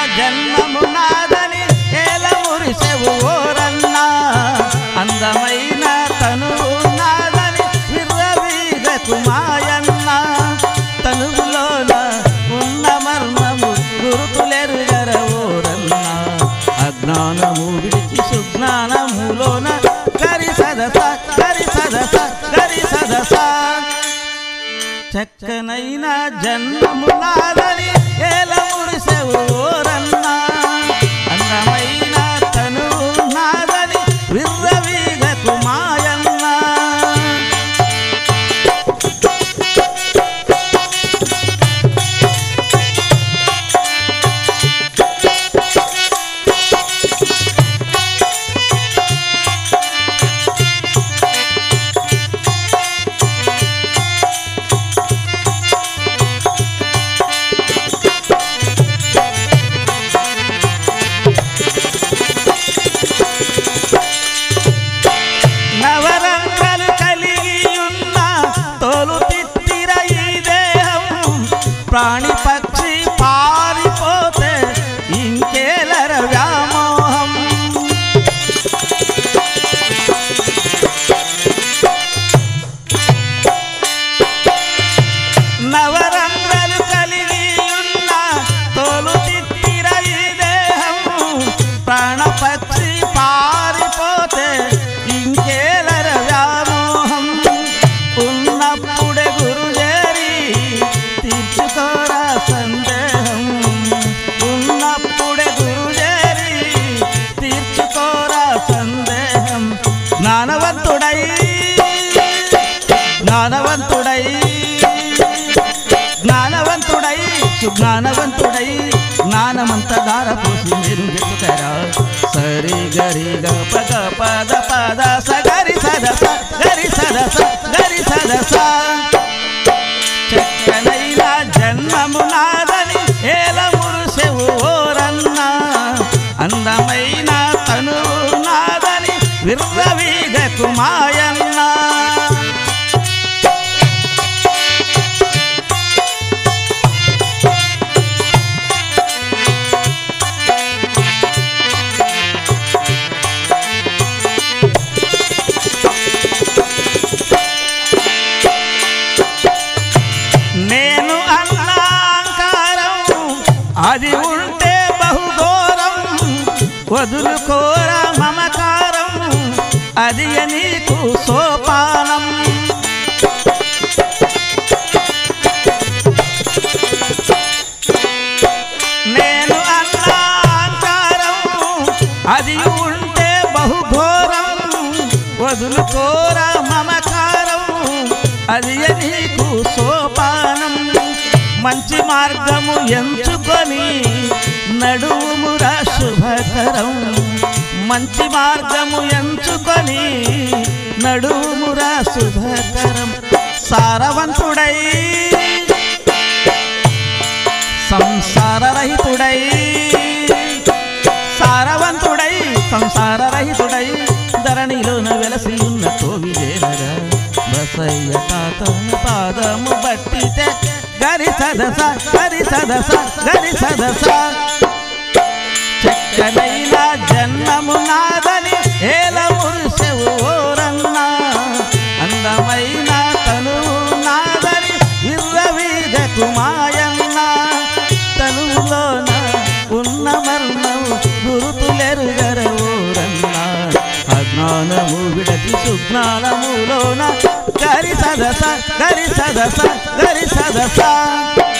జన్మము నాదని ఏల మురిసెవు ఓరన్నా అందమైన తనువు నాదని విర్రవీగకు మాయన్న తనువులోన ఉన్న మర్మము గురుతులెరుగర ఓరన్నా అజ్ఞానము విడిచి సుజ్ఞానములోన గరి సదస గరి సదస గరి సదస చక్కనైన జన్మము నాదని ఏల మురిసెవు ఓరన్నా అందమైన తను నాదని విర్రవీగకు మాయన్న నవరంగలు కలిగి ఉన్న తోలు తిత్తిర ఈ దేహం ప్రాణి పక్షి పారిపోతే ఇంకేలర వ్యామోహం నవరంగలు కలిగి ఉన్న తోలు తిత్తిర ఈ దేహం ప్రాణపక్షి పారిపోతే ఇంకేలర వ్యామోహం ఉన్నప్పుడే గురుజేరి తీర్చుకోరా సందేహం ఉన్నప్పుడే గురుజేరి తీర్చుకోరా సందేహం జ్ఞానవంతుడై జ్ఞానవంతుడై జ్ఞానవంతుడై సుజ్ఞానవంతుడై జ్ఞానమంత దారపోసి మీరు చెప్పుకరా సరి గరి గ పద పద పద స గరి సద స గరి సద స గరి సద స చక్కనైన జన్మము నాదని ఏల మురుసెవు ఓరన్న అందమైన తను నాదని విర్రవీగకు మాయన్న నేను అన్నాంకారం అది ఉంటే బహుఘోరం వదులుకోర మమకారం అది నీకు సోపానం నేను అన్నాంకారం అది ఉంటే బహుఘోరం వదులుకోర మమకారం అది నీకు సోపానం మంచి మార్గము ఎంచుకొని నడుమురా శుభకరం మంచి మార్గము ఎంచుకొని నడుమురా శుభకరం సారవంతుడై సంసారరహితుడై సారవంతుడై సంసారరహితుడై ధరణిలోన వెలసి ఉన్న కోవిదేనరా బసయ్య తాతన పాదము బట్టితే గరి సదస గరి సదస గరి సదస చక్కనైన జన్మము నాదని ఏల మురిసెవు ఓరన్న అందమైన తను నాదని విర్రవీగకు మాయన్న తనులోన ఉన్న మర్మము గురుతులెరుగర ఓరన్న అజ్ఞానము విడచి సుజ్ఞానములోన గరి సదస గరి సదస గరి సదస